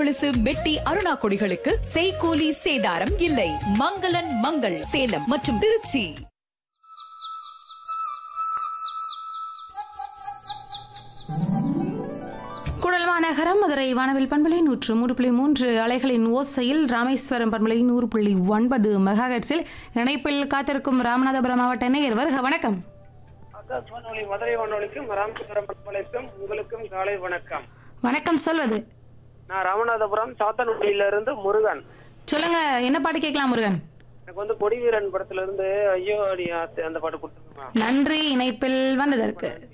கொலுசு மெட்டி அருணா கொடிகளுக்கு செய்கூலி சேதாரம் இல்லை மங்களன் மங்கள் சேலம் மற்றும் திருச்சி குடல் மாநகரம் மதுரை வானவில் பண்பலை நூற்று மூன்று புள்ளி மூன்று அலைகளின் ஓசையில் ராமேஸ்வரம் பண்பலை நூறு புள்ளி ஒன்பது மெகாஹெட்ஸில் இணைப்பில் காத்திருக்கும் ராமநாதபுரம் மாவட்ட நேயர் வருக வணக்கம் ஆகாஷ்வாணி மதுரை வானொலிக்கும் ராமேஸ்வரம் பண்பலைக்கும் உங்களுக்கும் காலை வணக்கம் வணக்கம் சொல்வது நான் ராமநாதபுரம் சாத்தன்குடியில இருந்து முருகன் சொல்லுங்க என்ன பாட்டு கேட்கலாம் முருகன் எனக்கு வந்து கொடிவீரன் படத்துல இருந்து ஐயோ அடி ஆசை அந்த பாட்டு கொடுத்துருக்கேன் நன்றி இணைப்பில் வந்ததற்கு